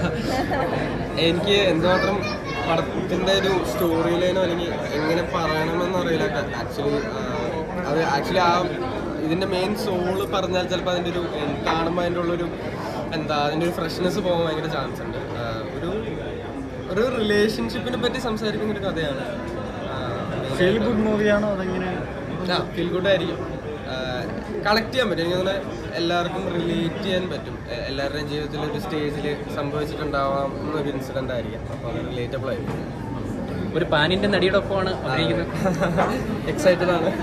എനിക്ക് എന്തുമാത്രം പടത്തിന്റെ ഒരു സ്റ്റോറി ലൈനോ അല്ലെങ്കിൽ എങ്ങനെ പറയണമെന്ന് അറിയില്ല ആക്ച്വലി അത് ആക്ച്വലി ആ ഇതിന്റെ മെയിൻ സോള് പറഞ്ഞാൽ ചിലപ്പോൾ അതിന്റെ ഒരു കാണുമ്പോൾ അതിൻ്റെ ഉള്ളൊരു എന്താ അതിന്റെ ഒരു ഫ്രഷ്നെസ് പോകാൻ ഭയങ്കര ചാൻസ് ഉണ്ട് ആ, ഒരു ഒരു റിലേഷൻഷിപ്പിനെ പറ്റി സംസാരിക്കുന്ന ഒരു കഥയാണ് ഫീൽ ഗുഡ് മൂവിയാണോ അതെങ്ങനെ ആ ഫീൽ ഗുഡ് ആയിരിക്കും കളക്ട് ചെയ്യാൻ പറ്റും എനിക്ക് തോന്നുന്നു എല്ലാവർക്കും റിലേറ്റ് ചെയ്യാൻ പറ്റും എ- എല്ലാവരുടെയും ജീവിതത്തിൽ ഒരു സ്റ്റേജിൽ സംഭവിച്ചിട്ടുണ്ടാവാം എന്നൊരു ഇൻസിഡന്റ് ആയിരിക്കും അപ്പോൾ അത് റിലേറ്റബിൾ ആയിരിക്കും ഒരു പാനിന്റെ നടിയുടെ ഒപ്പമാണ് അഭിനയിക്കുന്നത് എക്സൈറ്റഡ് ആണ്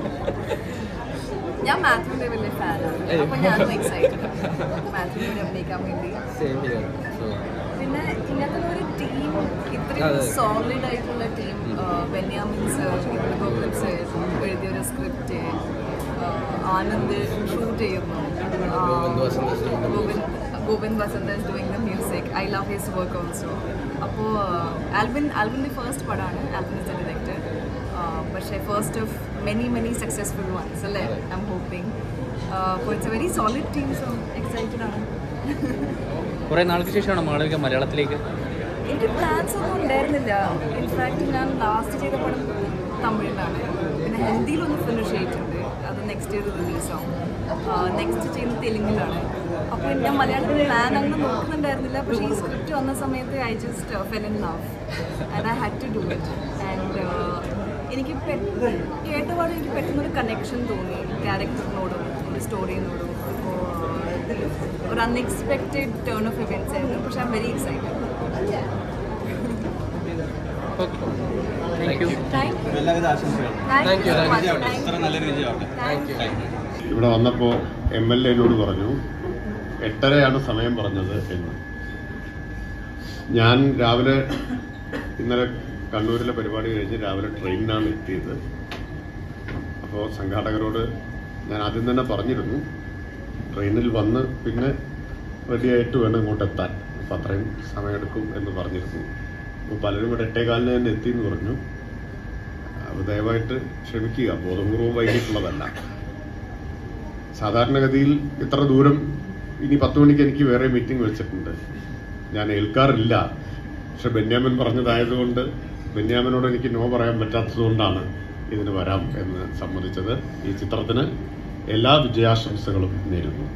ഞാൻ മാത്യുവിന്റെ വലിയ ഫാനാണ് അപ്പൊ ഞാനും എക്സൈറ്റഡ് മാത്യുവിനെ അഭിനയിക്കാൻ വേണ്ടി സെയിം ഹിയർ സോ പിന്നെ ഇങ്ങനത്തെ ഒരു ടീം ഇത്രയും അതെ. സോളിഡ് ആയിട്ടുള്ള team Benyamin sir Gokul sir എഴുതിയൊരു സ്ക്രിപ്റ്റ് ആനന്ദ് ഷൂട്ട് ചെയ്യുന്നു ആ, Govind Vasanth is doing the Govind Govind Vasanth is doing the music I love his work also അപ്പോൾ ആൽബിൻ ആൽബിൻ്റെ ഫസ്റ്റ് പടമാണ് ആൽബിൻ ഇസ് ദ ഡയറക്ടർ പക്ഷേ first of many many successful ones അല്ലേ ഐ എം ഹോപ്പിംഗ് അപ്പോൾ it's a very solid team so excited ആണ് കുറെ നാൾക്ക് ശേഷമാണ് മാളവിക മലയാളത്തിലേക്ക് എനിക്ക് പ്ലാൻസ് ഒന്നും ഉണ്ടായിരുന്നില്ല ഇൻഫാക്ട് ഞാൻ ലാസ്റ്റ് ചെയ്ത പടം തമിഴിലാണ് പിന്നെ ഹിന്ദിയിലൊന്ന് ഫിനിഷ് ചെയ്തിട്ടുണ്ട് അത് നെക്സ്റ്റ് ഇയർ റിലീസാവും നെക്സ്റ്റ് ചെയ്യുന്നത് തെലുങ്കിലാണ് അപ്പോൾ ഞാൻ മലയാളത്തിൽ പ്ലാൻ അങ്ങനെ നോക്കുന്നുണ്ടായിരുന്നില്ല പക്ഷേ ഈ സ്ക്രിപ്റ്റ് വന്ന സമയത്ത് I just fell in love and I had to do it and എനിക്ക് പെ- കേട്ടപാട് എനിക്ക് പെട്ടെന്നൊരു കണക്ഷൻ തോന്നി ക്യാരക്ടറിനോടും ഒരു സ്റ്റോറിനോടും അപ്പോൾ ഒരു അൺഎക്സ്പെക്റ്റഡ് ടേൺ ഓഫ് ഇവൻറ്റ്സ് ആയിരുന്നു പക്ഷേ I am very excited thank you thank you എല്ലാവിധ ആശംസകളും Thank you, thank you. ഇത്ര നല്ലൊരു വിജയമാവട്ടെ താങ്ക് യു ഇവിടെ വന്നപ്പോൾ എം എൽ എനോട് പറഞ്ഞു എട്ടരയാണ് സമയം പറഞ്ഞത് എന്ന് ഞാൻ രാവിലെ ഇന്നലെ കണ്ണൂരിലെ പരിപാടി കഴിഞ്ഞ് രാവിലെ ട്രെയിനിനാണ് എത്തിയത് അപ്പോൾ സംഘാടകരോട് ഞാൻ ആദ്യം തന്നെ പറഞ്ഞിരുന്നു ട്രെയിനിൽ വന്ന് പിന്നെ റെഡിയായിട്ട് വേണം ഇങ്ങോട്ട് എത്താൻ അപ്പം അത്രയും സമയമെടുക്കും എന്ന് പറഞ്ഞിരുന്നു അപ്പോൾ പലരും ഇവിടെ എട്ടേകാലിന് തന്നെ എത്തി എന്ന് പറഞ്ഞു അപ്പോൾ ദയവായിട്ട് ക്ഷമിക്കുക ബോധപൂർവം വൈകിട്ടുള്ളതല്ല സാധാരണഗതിയിൽ ഇത്ര ദൂരം ഇനി പത്ത് മണിക്ക് എനിക്ക് വേറെ മീറ്റിംഗ് വെച്ചിട്ടുണ്ട് ഞാൻ ഏൽക്കാറില്ല പക്ഷെ ബെന്യാമിൻ പറഞ്ഞതായതുകൊണ്ട് ബെന്യാമിനോട് എനിക്ക് നോ പറയാൻ പറ്റാത്തതുകൊണ്ടാണ് ഇതിന് വരാം എന്ന് സമ്മതിച്ചത് ഈ ചിത്രത്തിന് എല്ലാ വിജയാശംസകളും നേരുന്നു